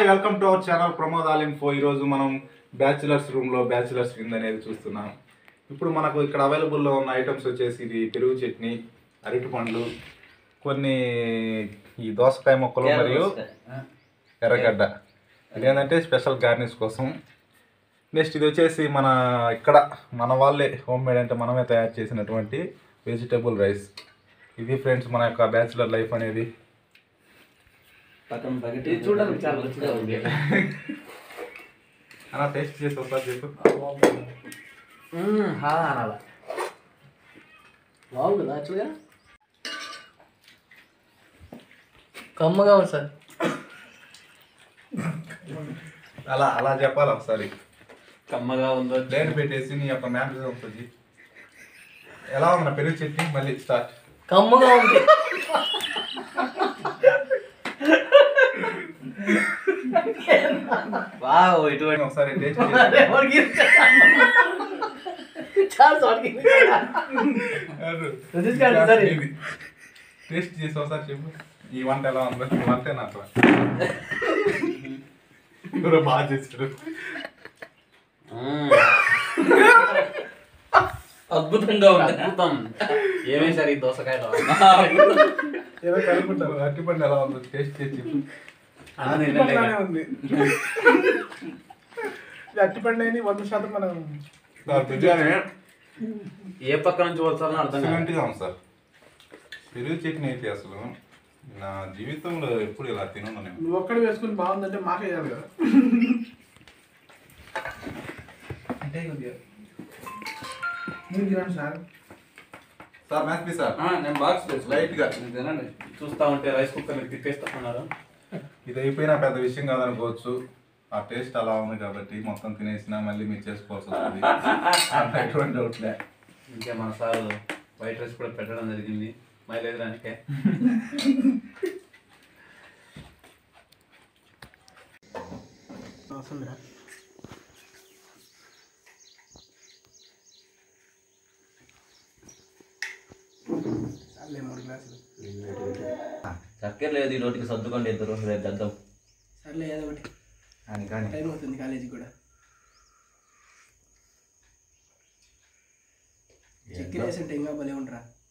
Hi welcome to our channel Pramod all info ఈరోజు మనం bachelors రూమ్లో బ్యాచిలర్స్ విందు అనేది చూస్తున్నాం ఇప్పుడు మనకు ఇక్కడ అవైలబుల్లో ఉన్న ఐటమ్స్ వచ్చేసి ఇది పెరుగు చట్నీ అరటి పండ్లు కొన్ని ఈ దోసకాయ మొక్కలు మరియు ఎర్రగడ్డ ఇదేంటంటే స్పెషల్ గార్నిష్ కోసం నెక్స్ట్ ఇది వచ్చేసి మన ఇక్కడ మన వాళ్ళే హోమ్ మేడ్ అంటే మనమే తయారు చేసినటువంటి వెజిటబుల్ రైస్ ఇది ఫ్రెండ్స్ మన యొక్క బ్యాచిలర్ లైఫ్ అనేది పక్కన ప్యాకెట్ ఇది చూడడానికి చాలా రుచిగా ఉంది అలా టేస్ట్ చేసి ఒకసారి చెప్పు మ్మ్, హా అనాల బాగుంది కదా యాక్చువల్గా కమ్మగా ఉంది సార్ అలా అలా చెప్పాలి ఒకసారి కమ్మగా ఉందో ప్లేట్ పెట్టేసి నీ యొక్క మ్యాప్ ఉంటుంది ఎలా ఉంది నా పెరుగు చట్నీ మళ్ళీ స్టార్ట్ కమ్మగా ఉంది వావ్ ఇటువంటి ఒకసారి టేస్ట్ చాలా సారీ రుచి కాదు, సరే. టేస్ట్ చేసి ఒకసారి చెప్పు ఈ వంట ఎలా ఉందో ఈ వంట నాకు ఎవరో బాగా చేశారు మ్మ్. అద్భుతంగా ఉంది అద్భుతం ఏమేసారు ఈ దోసకాయలో ఏదో కలుపుకుంటారు అరటిపండు ఎలా ఉందో టేస్ట్ చేసి చెప్పు అన్నం తినండి. ఉంది అట్టిపండు అని వంద శాతం మనం దాని బిర్యానీ ఏ పక్క నుంచి వస్తారో అర్థం కాదు ఎక్సలెంట్గా ఉంది సార్ పెరుగు చట్నీ అయితే అసలు నా జీవితంలో ఎప్పుడు ఇలా తినను నేను నువ్వు ఒక్కడి వేసుకుని బాగుందంటే మాకే చేయాలి కదా అంటే కొద్దిగా మీరు తినండి సార్ సార్ మ్యాథ్ పీ సార్ ఆ, నేను బాక్స్ తెచ్చు. Light గా. మీరు తినండి చూస్తా ఉంటే రైస్ కుక్కర్ తిప్పేస్తున్నారు ఇది అయిపోయినా పెద్ద విషయం కాదనుకోవచ్చు ఆ టేస్ట్ అలా ఉంది కాబట్టి మొత్తం తినేసినా మళ్ళీ మీరు చేసుకోవాల్సి వస్తుంది అంత ఎటువంటి డౌట్ లే ఇంకే మన సార్ వైట్ రైస్ కూడా పెట్టడం జరిగింది మైలేజ్ రానికే వస్తుందిరా సర్లే మూడు గ్లాసులు చక్కెర లేదు ఈ రోటికి సర్దుకోండి ఇద్దరు రేపు తెద్దాం సర్లే ఏదో ఒకటి అని కానీ టైం అవుతుంది కాలేజీకి కూడా చక్కెర వేసి ఉంటే ఇంకా భలే ఉండరా